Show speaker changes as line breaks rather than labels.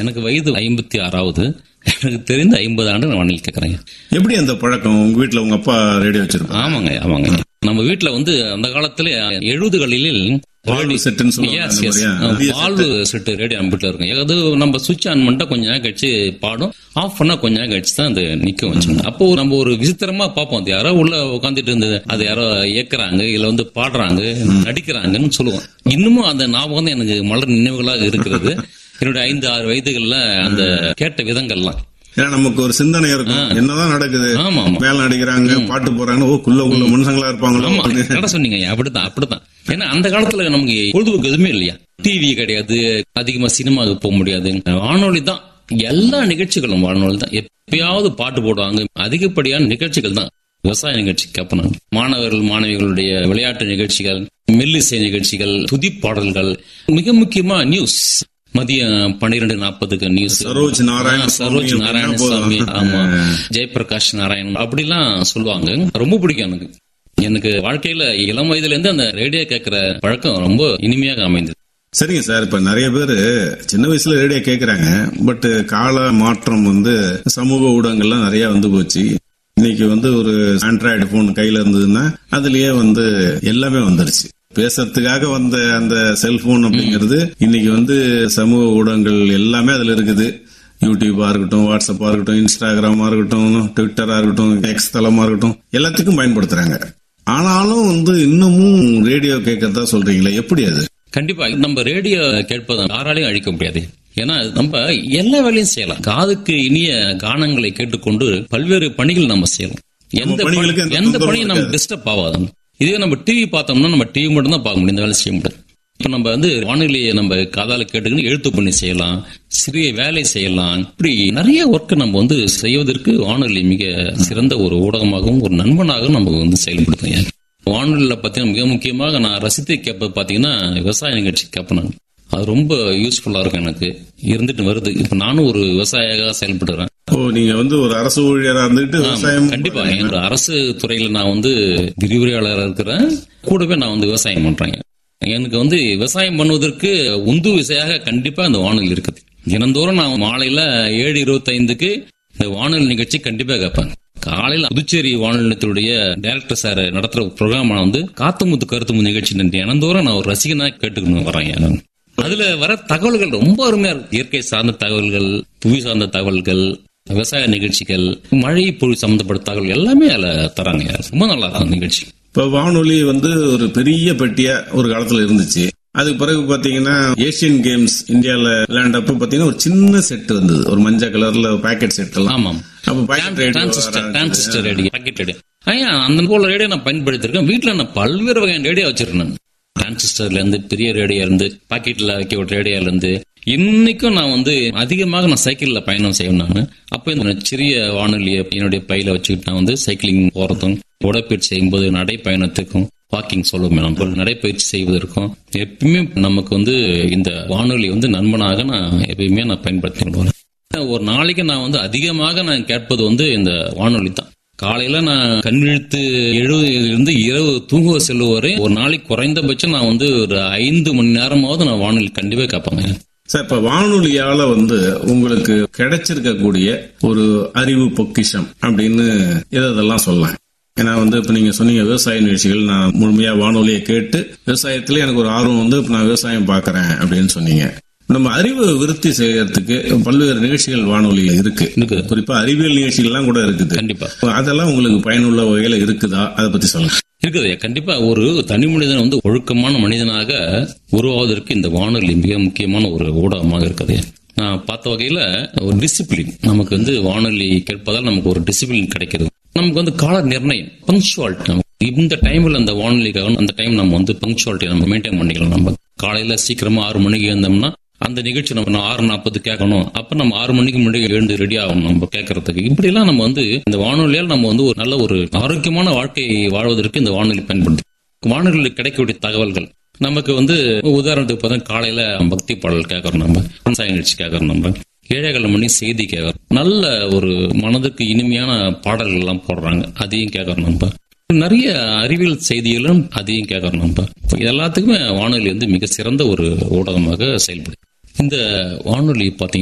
எனக்கு வயது ஐம்பத்தி ஆறாவது எனக்கு தெரிந்த ஐம்பது ஆண்டு நான் வானொலி கேட்கறேன்
எப்படி அந்த பழக்கம் உங்க வீட்ல உங்க அப்பா ரேடியோ வச்சிருப்பாங்க
ஆமாங்க ஆமாங்க நம்ம வீட்ல வந்து அந்த காலத்துல எழுபதுகளில்
வாழ்வு செட்டுன்னு சொல்லுவாங்க
Yes,
அந்த
yes.
மாதிரியா?
ஆ,
பெரிய
வாழ்வு செட்டு ரேடியோ நம்ம வீட்டுல இருக்கும் அது நம்ம சுவிட்ச் ஆன் பண்ணிட்டா கொஞ்ச நேரம் கழிச்சு பாடும் ஆஃப் பண்ணா கொஞ்ச நேரம் கழிச்சு தான் அது நிக்க வச்சுங்க அப்போ நம்ம ஒரு விசித்திரமா பார்ப்போம் அது யாரோ உள்ள உட்காந்துட்டு இருந்தது அது யாரோ இயக்குறாங்க இல்ல வந்து பாடுறாங்க நடிக்கிறாங்கன்னு சொல்லுவோம் இன்னமும் அந்த ஞாபகம் தான் எனக்கு மலர் நினைவுகளாக இருக்கிறது என்னுடைய ஐந்து ஆறு வயதுகள்ல அந்த கேட்ட விதங்கள்லாம்
ஏன்னா நமக்கு ஒரு சிந்தனை இருக்கும் என்னதான் நடக்குது
ஆமா ஆமா
மேல நடிக்கிறாங்க பாட்டு போறாங்க ஓ குள்ள உள்ள மனுஷங்களா இருப்பாங்களோ
ஆமா
அப்படின்னு.
கரெக்டா சொன்னீங்க அப்படித்தான் அப்படித்தான் ஏன்னா அந்த காலத்துல நமக்கு பொழுதுபோக்கு எதுவுமே இல்லையா டிவி கிடையாது அதிகமா சினிமாவுக்கு போக முடியாது வானொலி தான் எல்லா நிகழ்ச்சிகளும் வானொலி தான் எப்பயாவது பாட்டு போடுவாங்க அதிகப்படியான நிகழ்ச்சிகள் தான் விவசாய நிகழ்ச்சி கேட்பனாங்க மாணவர்கள் மாணவிகளுடைய விளையாட்டு நிகழ்ச்சிகள் மெல்லிசை நிகழ்ச்சிகள் துதிப்பாடல்கள் மிக முக்கியமா நியூஸ் மதியம் பன்னிரெண்டு நாற்பதுக்கு நியூஸ்
சரோஜ் நாராயண
ஆ, சரோஜ்
சுவாமி
நாராயணசாமி
அப்படின்னா
ஆமா ஜெயபிரகாஷ் நாராயணன் அப்படிலாம் சொல்லுவாங்க ரொம்ப பிடிக்கும் எனக்கு எனக்கு வாழ்க்கையில இளம் வயதுல இருந்து அந்த ரேடியோ கேட்கிற பழக்கம் ரொம்ப இனிமையாக அமைந்தது
சரிங்க சார் இப்ப நிறைய பேர் சின்ன வயசுல ரேடியோ கேக்குறாங்க பட் கால மாற்றம் வந்து சமூக ஊடகங்கள்லாம் நிறைய வந்து போச்சு இன்னைக்கு வந்து ஒரு ஆண்ட்ராய்டு போன் கையில இருந்ததுன்னா அதுலயே வந்து எல்லாமே வந்துருச்சு பேசுறதுக்காக வந்த அந்த செல்போன் அப்படிங்கிறது இன்னைக்கு வந்து சமூக ஊடகங்கள் எல்லாமே அதுல இருக்குது யூடியூபா இருக்கட்டும் வாட்ஸ்அப்பா இருக்கட்டும் இன்ஸ்டாகிராமா இருக்கட்டும் ட்விட்டரா இருக்கட்டும் எக்ஸ் தளமா இருக்கட்டும் எல்லாத்துக்கும் பயன்படுத்துறாங்க ஆனாலும் வந்து இன்னமும் ரேடியோ கேட்கறதா சொல்றீங்களே எப்படி அது
கண்டிப்பா நம்ம ரேடியோ கேட்பதை யாராலையும் அழிக்க முடியாது ஏன்னா நம்ம எல்லா வேலையும் செய்யலாம் காதுக்கு இனிய கானங்களை கேட்டுக்கொண்டு பல்வேறு பணிகள் நம்ம செய்யலாம் எந்த பணி-
பணிகளுக்கு எந்த
எந்த
தொந்தரவும்
பணியும் நம்ம டிஸ்டர்ப் ஆகாது இதுவே நம்ம டிவி பார்த்தோம்னா நம்ம டிவி மட்டும் தான் பார்க்க முடியும் இந்த வேலை செய்ய முடியாது இப்ப நம்ம வந்து வானொலியை நம்ம காதால கேட்டுக்கிட்டு எழுத்து பண்ணி செய்யலாம் சிறிய வேலை செய்யலாம் இப்படி நிறைய ஒர்க் நம்ம வந்து செய்வதற்கு வானொலி மிக சிறந்த ஒரு ஊடகமாகவும் ஒரு நண்பனாகவும் நம்ம வந்து செயல்படுத்தும் வானொலியில பாத்தீங்கன்னா மிக முக்கியமாக நான் ரசித்து கேட்பது பாத்தீங்கன்னா விவசாய நிகழ்ச்சி கேட்பேன் நான். அது ரொம்ப யூஸ்ஃபுல்லா இருக்கும் எனக்கு இருந்துட்டு வருது இப்ப நானும் ஒரு விவசாயியாக செயல்படுறேன்
ஓ நீங்க வந்து ஒரு அரசு ஊழியரா இருந்துட்டு விவசாயம்
கண்டிப்பா எங்க அரசு துறையில நான் வந்து விரிவுரையாளராக இருக்கிறேன் கூடவே நான் வந்து விவசாயம் பண்றேன் எனக்கு வந்து விவசாயம் பண்ணுவதற்கு உந்து விசையாக கண்டிப்பா அந்த வானொலி இருக்குது தினந்தோறும் நான் மாலையில ஏழு இருபத்தைந்துக்கு இந்த வானொலி நிகழ்ச்சி கண்டிப்பா கேட்பேன் காலையில புதுச்சேரி வானொலி நிலையத்தினுடைய டைரக்டர் சார் நடத்துற ப்ரோக்ராம் வந்து காத்துமுத்து கருத்துமுத்து நிகழ்ச்சி தினந்தோறும் நான் ஒரு ரசிகனா கேட்டுக்கணும் வரேன் நான். அதுல வர தகவல்கள் ரொம்ப அருமையா இருக்கு இயற்கை சார்ந்த தகவல்கள் புவி சார்ந்த தகவல்கள் விவசாய நிகழ்ச்சிகள் மழை பொழு சம்பந்தப்பட்ட தகவல் எல்லாமே அதுல தராங்க ரொம்ப நல்லா இருக்கும் நிகழ்ச்சி
இப்ப வானொலி வந்து ஒரு பெரிய பெட்டியா ஒரு காலத்துல இருந்துச்சு அதுக்கு பிறகு பாத்தீங்கன்னா ஏசியன் கேம்ஸ் இந்தியால விளையாண்டப்ப பாத்தீங்கன்னா ஒரு சின்ன செட் வந்தது ஒரு மஞ்சள் கலர்ல பாக்கெட் செட் எல்லாம்
ஆமாம்
அப்ப pocket radio
transistor transistor radio pocket radio ஐயா அந்த போல ரேடியோ நான் பயன்படுத்திருக்கேன் வீட்டுல நான் பல்வேறு வகையான ரேடியோ வச்சிருக்கேன் டிரான்சிஸ்டர்ல இருந்து பெரிய ரேடியோ இருந்து பாக்கெட்ல வைக்க ஒரு ரேடியோல இருந்து இன்னைக்கும் நான் வந்து அதிகமாக நான் சைக்கிள்ல பயணம் செய்வேன் நான் அப்ப இந்த சிறிய வானொலியை என்னுடைய பையில வச்சுக்கிட்டு நான் வந்து சைக்கிளிங் போறதும் உடற்பயிற்சி செய்யும்போது நடைப்பயணத்துக்கும் வாக்கிங் சொல்லுவோம் நம்ம நடைப்பயிற்சி செய்வதற்கும் எப்பயுமே நமக்கு வந்து இந்த வானொலி வந்து நண்பனாக நான் எப்பயுமே நான் பயன்படுத்தி கொள்வேன் ஒரு நாளைக்கு நான் வந்து அதிகமாக நான் கேட்பது வந்து இந்த வானொலி தான் காலையில நான் கண் விழித்து எழுபதிலிருந்து இரவு தூங்குவ செல்லும் வரை ஒரு நாளைக்கு குறைந்தபட்சம் நான் வந்து ஒரு ஐந்து மணி நேரமாவது நான் வானொலி கண்டிப்பா கேட்பேங்க
சார் இப்ப வானொலியால வந்து உங்களுக்கு கிடைச்சிருக்கக்கூடிய ஒரு அறிவு பொக்கிஷம் அப்படின்னு எது இதெல்லாம் சொல்லலாம் ஏன்னா வந்து இப்ப நீங்க சொன்னீங்க விவசாய நிகழ்ச்சிகள் நான் முழுமையா வானொலியை கேட்டு விவசாயத்துல எனக்கு ஒரு ஆர்வம் வந்து இப்ப நான் விவசாயம் பாக்குறேன் அப்படின்னு சொன்னீங்க நம்ம அறிவு விருத்தி செய்யறதுக்கு பல்வேறு நிகழ்ச்சிகள் வானொலியில இருக்கு
இருக்குது.
குறிப்பா அறிவியல் நிகழ்ச்சிகள்லாம் கூட இருக்குது
கண்டிப்பா
அதெல்லாம் உங்களுக்கு பயனுள்ள வகையில இருக்குதா அதை பத்தி சொல்லுங்க
இருக்குது கண்டிப்பா ஒரு தனி மனிதன் வந்து ஒழுக்கமான மனிதனாக உருவாவதற்கு இந்த வானொலி மிக முக்கியமான ஒரு ஊடகமாக இருக்குது நான் பார்த்த வகையில ஒரு டிசிப்ளின் நமக்கு வந்து வானொலி கேட்பதால் நமக்கு ஒரு டிசிப்ளின் கிடைக்கிறது நமக்கு வந்து கால நிர்ணயம் பங்க்சுவாலிட்டி இந்த டைம்ல அந்த வானொலிக்காக அந்த டைம் நம்ம வந்து பங்க்சுவாலிட்டி நம்ம மெயின்டைன் பண்ணிக்கலாம் நம்ம காலையில சீக்கிரமா ஆறு மணிக்கு எழுந்தோம்னா அந்த நிகழ்ச்சி நம்ம ஆறு நாற்பது கேட்கணும் அப்ப நம்ம ஆறு மணிக்கு முன்னாடி எழுந்து ரெடி ஆகணும் நம்ம கேட்கறதுக்கு இப்படி எல்லாம் நம்ம வந்து இந்த வானொலியால் நம்ம வந்து ஒரு நல்ல ஒரு ஆரோக்கியமான வாழ்க்கை வாழ்வதற்கு இந்த வானொலி பயன்படுது வானொலியில் கிடைக்கக்கூடிய தகவல்கள் நமக்கு வந்து உதாரணத்துக்கு பார்த்தா காலையில பக்தி பாடல் கேட்கறோம் நம்ம விவசாய நிகழ்ச்சி கேட்கறோம் நம்ம ஏழைகள் மணி செய்தி கேட்கறோம் நல்ல ஒரு மனதுக்கு இனிமையான பாடல்கள் எல்லாம் போடுறாங்க அதையும் கேட்கறோம் நம்ம நிறைய அறிவியல் செய்திகளும் அதையும் கேட்கறோம் நம்ம இது எல்லாத்துக்குமே வானொலி வந்து மிக சிறந்த ஒரு ஊடகமாக செயல்படுது இந்த வானொலி பாத்தீங்கன்னா